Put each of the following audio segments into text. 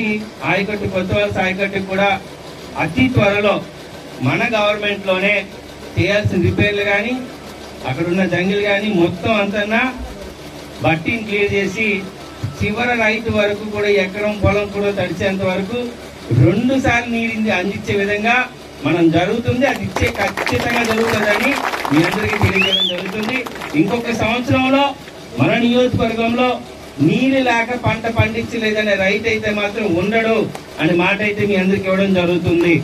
ప్రతి ఆయకట్టు కొత్త వలస ఆయకట్టుకు కూడా అతి త్వరలో మన గవర్నమెంట్ లోనే చేయాల్సిన రిపేర్లు కానీ అక్కడ ఉన్న జంగిల్ కానీ మొత్తం అంతనా బట్టిని క్లియర్ చేసి చివరి రైతు వరకు కూడా ఎకరం పొలం కూడా తడిచేంత వరకు రెండు సార్లు నీరు అందించే విధంగా మనం జరుగుతుంది అది ఇచ్చే ఖచ్చితంగా జరుగుతుందని మీ అందరికీ తెలియజేయడం జరుగుతుంది ఇంకొక సంవత్సరంలో మన నియోజకవర్గంలో నీళ్ళు లేక పంట పండించలేదనే రైతు అయితే మాత్రం ఉండడు అనే మాట అయితే మీ అందరికి ఇవ్వడం జరుగుతుంది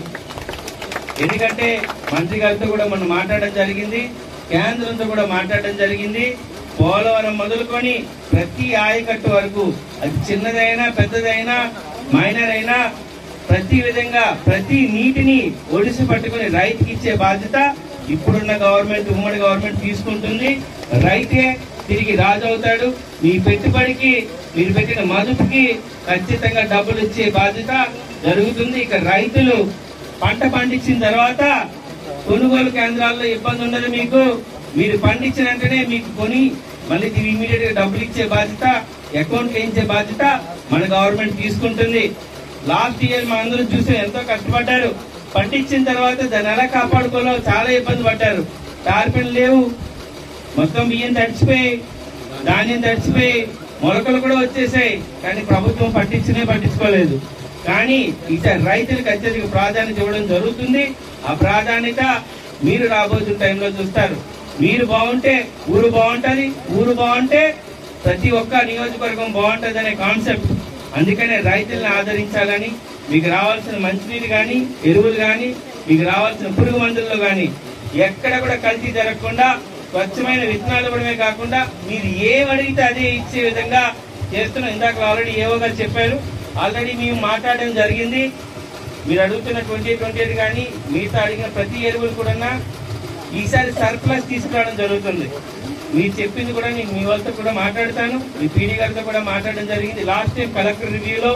ఎందుకంటే మంత్రి గారితో కూడా మనం మాట్లాడడం జరిగింది కేంద్రంతో కూడా మాట్లాడడం జరిగింది పోలవరం మొదలుకొని ప్రతి ఆయకట్టు వరకు అది చిన్నదైనా పెద్దదైనా మైనర్ అయినా ప్రతి విధంగా ప్రతి నీటిని ఒడిసి పట్టుకుని రైతుకి ఇచ్చే బాధ్యత ఇప్పుడున్న గవర్నమెంట్ ఉమ్మడి గవర్నమెంట్ తీసుకుంటుంది రైతే తిరిగి రాజు అవుతాడు మీ పెట్టుబడికి మీరు పెట్టిన మదుపుకి ఖచ్చితంగా డబ్బులు ఇచ్చే బాధ్యత జరుగుతుంది ఇక రైతులు పంట పండించిన తర్వాత కొనుగోలు కేంద్రాల్లో ఇబ్బంది ఉండదు మీకు మీరు పండించిన వెంటనే మీకు కొని మళ్ళీ ఇమీడియట్ గా డబ్బులు ఇచ్చే బాధ్యత అకౌంట్ వేయించే బాధ్యత మన గవర్నమెంట్ తీసుకుంటుంది లాస్ట్ ఇయర్ మా అందరూ చూసి ఎంతో కష్టపడ్డారు పండించిన తర్వాత దాన్ని ఎలా కాపాడుకోవాలో చాలా ఇబ్బంది పడ్డారు టార్పిన్ లేవు మొత్తం బియ్యం తడిచిపోయి ధాన్యం తడిచిపోయి మొలకలు కూడా వచ్చేసాయి కానీ ప్రభుత్వం పట్టించనే పట్టించుకోలేదు కానీ ఈసారి రైతులకు అత్యధిక ప్రాధాన్యత ఇవ్వడం జరుగుతుంది ఆ ప్రాధాన్యత మీరు రాబోతున్న టైంలో చూస్తారు మీరు బాగుంటే ఊరు బాగుంటది ఊరు బాగుంటే ప్రతి ఒక్క నియోజకవర్గం బాగుంటది అనే కాన్సెప్ట్ అందుకనే రైతుల్ని ఆదరించాలని మీకు రావాల్సిన మంచినీరు కానీ ఎరువులు కానీ మీకు రావాల్సిన పురుగు మందుల్లో కానీ ఎక్కడ కూడా కల్తీ జరగకుండా స్వచ్ఛమైన విత్తనాలు ఇవ్వడమే కాకుండా మీరు ఏం అడిగితే అదే ఇచ్చే విధంగా చేస్తున్నాం ఇందాక ఆల్రెడీ ఏవో గారు చెప్పారు ఆల్రెడీ మేము మాట్లాడడం జరిగింది మీరు అడుగుతున్న ట్వంటీ ట్వంటీ ఎయిట్ కానీ మిగతా అడిగిన ప్రతి ఎరువులు కూడా ఈసారి సర్ప్లస్ తీసుకురావడం జరుగుతుంది మీరు చెప్పింది కూడా నేను మీ వాళ్ళతో కూడా మాట్లాడతాను మీ పీడీ గారితో కూడా మాట్లాడడం జరిగింది లాస్ట్ టైం కలెక్టర్ రివ్యూలో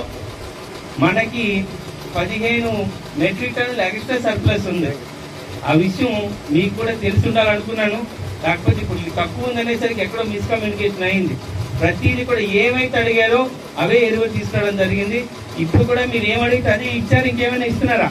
మనకి పదిహేను మెట్రిక్ టన్నుల ఎక్స్ట్రా సర్ప్లస్ ఉంది ఆ విషయం మీకు కూడా తెలిసి ఉండాలనుకున్నాను కాకపోతే ఇప్పుడు ఇది తక్కువ ఉందనేసరికి ఎక్కడో మిస్కమ్యూనికేషన్ అయింది ప్రతిదీ కూడా ఏమైతే అడిగారో అవే ఎరువులు తీసుకురావడం జరిగింది ఇప్పుడు కూడా మీరు ఏమడిగితే అదే ఇచ్చారు ఇంకేమైనా ఇస్తున్నారా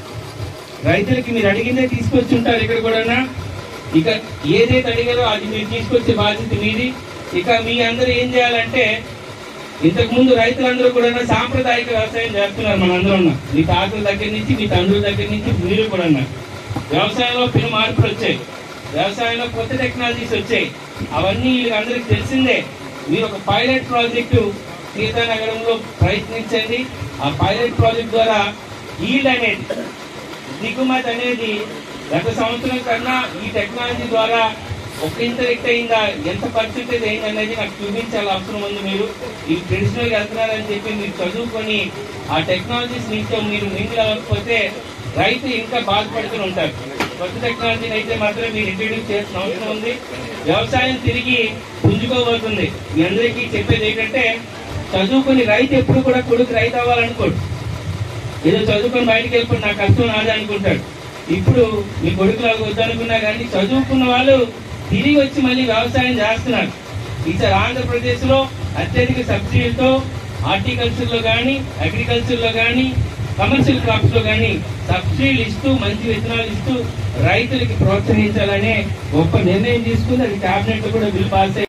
రైతులకి మీరు అడిగిందే తీసుకొచ్చి ఉంటారు ఇక్కడ కూడా ఇక ఏదైతే అడిగారో అది మీరు తీసుకొచ్చే బాధ్యత మీది ఇక మీ అందరూ ఏం చేయాలంటే ఇంతకు ముందు రైతులందరూ కూడా సాంప్రదాయిక వ్యవసాయం చేస్తున్నారు మనందరూ ఉన్నాం మీ తాతల దగ్గర నుంచి మీ తండ్రుల దగ్గర నుంచి మీరు కూడా ఉన్నారు వ్యవసాయంలో పెను మార్పులు వచ్చాయి వ్యవసాయంలో కొత్త టెక్నాలజీస్ వచ్చాయి అవన్నీ వీళ్ళందరికీ తెలిసిందే మీరు ఒక పైలట్ ప్రాజెక్టు సీతానగరంలో ప్రయత్నించండి ఆ పైలట్ ప్రాజెక్ట్ ద్వారా ఈల్డ్ అనేది దిగుమతి అనేది గత సంవత్సరం కన్నా ఈ టెక్నాలజీ ద్వారా ఒక ఇంత రెక్ట్ అయిందా ఎంత పర్సెంటేజ్ అయింది అనేది నాకు చూపించాలి అవసరం ఉంది మీరు ఈ ట్రెడిషనల్ వెళ్తున్నారని చెప్పి మీరు చదువుకొని ఆ టెక్నాలజీస్ నీతో మీరు మింగిల్ అవ్వకపోతే రైతు ఇంకా బాధపడుతూ ఉంటారు కొత్త టెక్నాలజీని అయితే మాత్రం మీరు ఇంట్రడ్యూస్ చేయాల్సిన అవసరం ఉంది వ్యవసాయం తిరిగి పుంజుకోబోతుంది మీ అందరికీ చెప్పేది ఏంటంటే చదువుకుని రైతు ఎప్పుడు కూడా కొడుకు రైతు అవ్వాలనుకోడు ఏదో చదువుకొని బయటికి వెళ్ళిపోయి నా కష్టం నాదే అనుకుంటాడు ఇప్పుడు మీ కొడుకులాగా వద్దనుకున్నా కానీ చదువుకున్న వాళ్ళు తిరిగి వచ్చి మళ్ళీ వ్యవసాయం చేస్తున్నారు ఈసారి ఆంధ్రప్రదేశ్ లో అత్యధిక సబ్సిడీలతో హార్టికల్చర్ లో గానీ అగ్రికల్చర్ లో గానీ కమర్షియల్ క్రాప్స్ లో గానీ సబ్సిడీలు ఇస్తూ మంచి విత్తనాలు ఇస్తూ రైతులకి ప్రోత్సహించాలనే గొప్ప నిర్ణయం తీసుకుంది అది కేబినెట్ లో కూడా బిల్ పాస్ అయ్యింది.